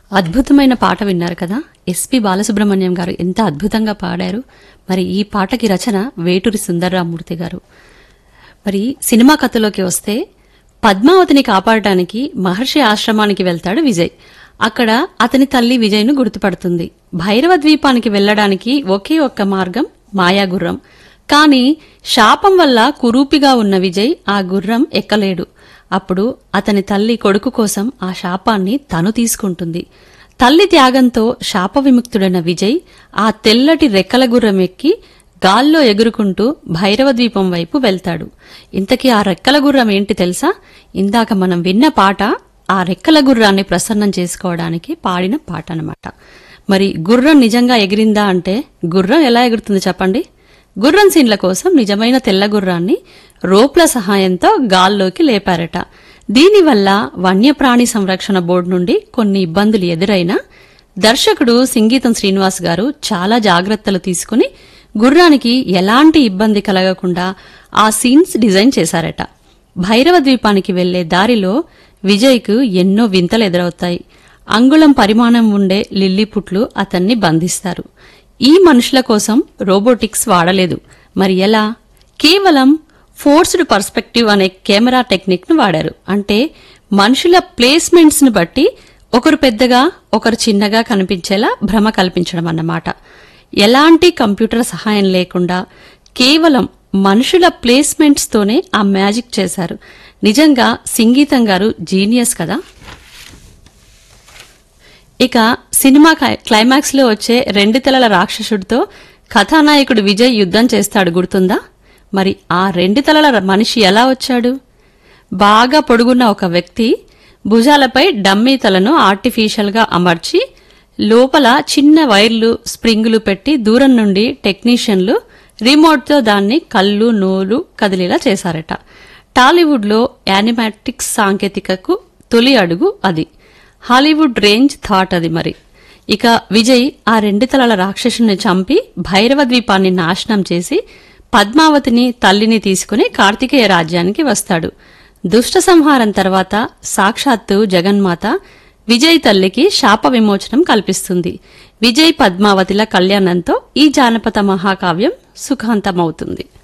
అద్భుతమైన పాట విన్నారు కదా ఎస్పి బాలసుబ్రహ్మణ్యం గారు ఎంత అద్భుతంగా పాడారు మరి ఈ పాటకి రచన వేటూరి సుందర్రామూర్తి గారు మరి సినిమా కథలోకి వస్తే పద్మావతిని కాపాడటానికి మహర్షి ఆశ్రమానికి వెళ్తాడు విజయ్ అక్కడ అతని తల్లి విజయ్ను గుర్తుపడుతుంది భైరవ ద్వీపానికి వెళ్లడానికి ఒకే ఒక్క మార్గం మాయాగుర్రం కాని శాపం వల్ల కురూపిగా ఉన్న విజయ్ ఆ గుర్రం ఎక్కలేడు అప్పుడు అతని తల్లి కొడుకు కోసం ఆ శాపాన్ని తను తీసుకుంటుంది తల్లి త్యాగంతో శాప విముక్తుడైన విజయ్ ఆ తెల్లటి రెక్కల గుర్రం ఎక్కి గాల్లో ఎగురుకుంటూ భైరవ ద్వీపం వైపు వెళ్తాడు ఇంతకీ ఆ రెక్కల గుర్రం ఏంటి తెలుసా ఇందాక మనం విన్న పాట ఆ రెక్కల గుర్రాన్ని ప్రసన్నం చేసుకోవడానికి పాడిన పాట అన్నమాట మరి గుర్రం నిజంగా ఎగిరిందా అంటే గుర్రం ఎలా ఎగురుతుంది చెప్పండి గుర్రం సీన్ల కోసం నిజమైన తెల్ల గుర్రాన్ని రోప్ల సహాయంతో గాల్లోకి లేపారట దీనివల్ల వన్యప్రాణి సంరక్షణ బోర్డు నుండి కొన్ని ఇబ్బందులు ఎదురైనా దర్శకుడు సింగీతం శ్రీనివాస్ గారు చాలా జాగ్రత్తలు తీసుకుని గుర్రానికి ఎలాంటి ఇబ్బంది కలగకుండా ఆ సీన్స్ డిజైన్ చేశారట భైరవ ద్వీపానికి వెళ్లే దారిలో విజయ్కు ఎన్నో వింతలు ఎదురవుతాయి అంగుళం పరిమాణం ఉండే లిల్లీపుట్లు అతన్ని బంధిస్తారు ఈ మనుషుల కోసం రోబోటిక్స్ వాడలేదు మరి ఎలా కేవలం ఫోర్స్డ్ పర్స్పెక్టివ్ అనే కెమెరా టెక్నిక్ ను వాడారు అంటే మనుషుల ప్లేస్మెంట్స్ ని బట్టి ఒకరు పెద్దగా ఒకరు చిన్నగా కనిపించేలా భ్రమ కల్పించడం అన్నమాట ఎలాంటి కంప్యూటర్ సహాయం లేకుండా కేవలం మనుషుల ప్లేస్మెంట్స్ తోనే ఆ మ్యాజిక్ చేశారు నిజంగా సంగీతం గారు జీనియస్ కదా ఇక సినిమా క్లై- క్లైమాక్స్ లో వచ్చే రెండు తలల రాక్షసుడితో కథానాయకుడు విజయ్ యుద్ధం చేస్తాడు గుర్తుందా మరి ఆ రెండు తలల ర- మనిషి ఎలా వచ్చాడు బాగా పొడుగున్న ఒక వ్యక్తి భుజాలపై డమ్మీ తలను ఆర్టిఫిషియల్ గా అమర్చి లోపల చిన్న వైర్లు స్ప్రింగులు పెట్టి దూరం నుండి టెక్నీషియన్లు రిమోట్తో దాన్ని కళ్ళు నోరు కదిలేలా చేశారట టాలీవుడ్లో యానిమాటిక్స్ సాంకేతికకు తొలి అడుగు అది హాలీవుడ్ రేంజ్ థాట్ అది మరి ఇక విజయ్ ఆ రెండు తలల రాక్షసుని చంపి భైరవ ద్వీపాన్ని నాశనం చేసి పద్మావతిని తల్లిని తీసుకుని కార్తికేయ రాజ్యానికి వస్తాడు దుష్ట సంహారం తర్వాత సాక్షాత్తు జగన్మాత విజయ్ తల్లికి శాప విమోచనం కల్పిస్తుంది విజయ్ పద్మావతిల కళ్యాణంతో ఈ జానపద మహాకావ్యం సుఖాంతమవుతుంది